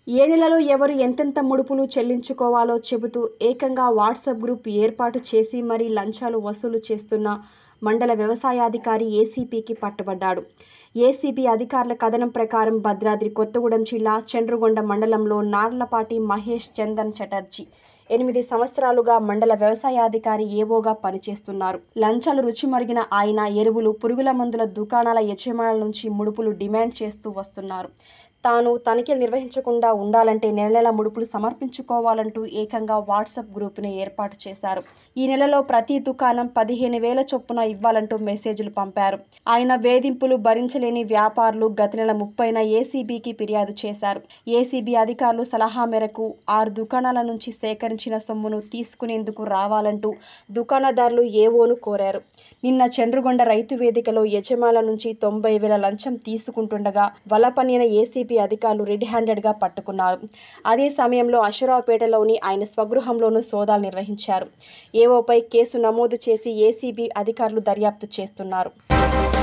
ఏ నెలలో ఎవరు ఎంతెంత ముడుపులు చెల్లించుకోవాలో చెబుతూ ఏకంగా వాట్సాప్ గ్రూప్ ఏర్పాటు చేసి మరీ లంచాలు వసూలు చేస్తున్న మండల వ్యవసాయాధికారి ఏసీపీకి పట్టుబడ్డాడు ఏసీబీ అధికారుల కథనం ప్రకారం భద్రాద్రి కొత్తగూడెం జిల్లా చండ్రుగొండ మండలంలో నార్లపాటి మహేష్ చందన్ చటర్జీ ఎనిమిది సంవత్సరాలుగా మండల వ్యవసాయాధికారి ఏవోగా పనిచేస్తున్నారు లంచాలు రుచి మరిగిన ఆయన ఎరువులు పురుగుల మందుల దుకాణాల యజమానుల నుంచి ముడుపులు డిమాండ్ చేస్తూ వస్తున్నారు తాను తనిఖీలు నిర్వహించకుండా ఉండాలంటే నెల నెల ముడుపులు సమర్పించుకోవాలంటూ ఏకంగా వాట్సాప్ గ్రూపుని ఏర్పాటు చేశారు ఈ నెలలో ప్రతి దుకాణం పదిహేను వేల చొప్పున ఇవ్వాలంటూ మెసేజ్లు పంపారు ఆయన వేధింపులు భరించలేని వ్యాపారులు గత నెల ముప్పైన ఏసీబీకి ఫిర్యాదు చేశారు ఏసీబీ అధికారులు సలహా మేరకు ఆరు దుకాణాల నుంచి సేకరించిన సొమ్మును తీసుకునేందుకు రావాలంటూ దుకాణదారులు ఏవోను కోరారు నిన్న చంద్రగొండ రైతు వేదికలో యజమానుల నుంచి తొంభై వేల లంచం తీసుకుంటుండగా వలపనిన ఏసీబీ అధికారులు రెడ్ హ్యాండెడ్గా పట్టుకున్నారు అదే సమయంలో అషరావుపేటలోని ఆయన స్వగృహంలోనూ సోదాలు నిర్వహించారు ఏవోపై కేసు నమోదు చేసి ఏసీబీ అధికారులు దర్యాప్తు చేస్తున్నారు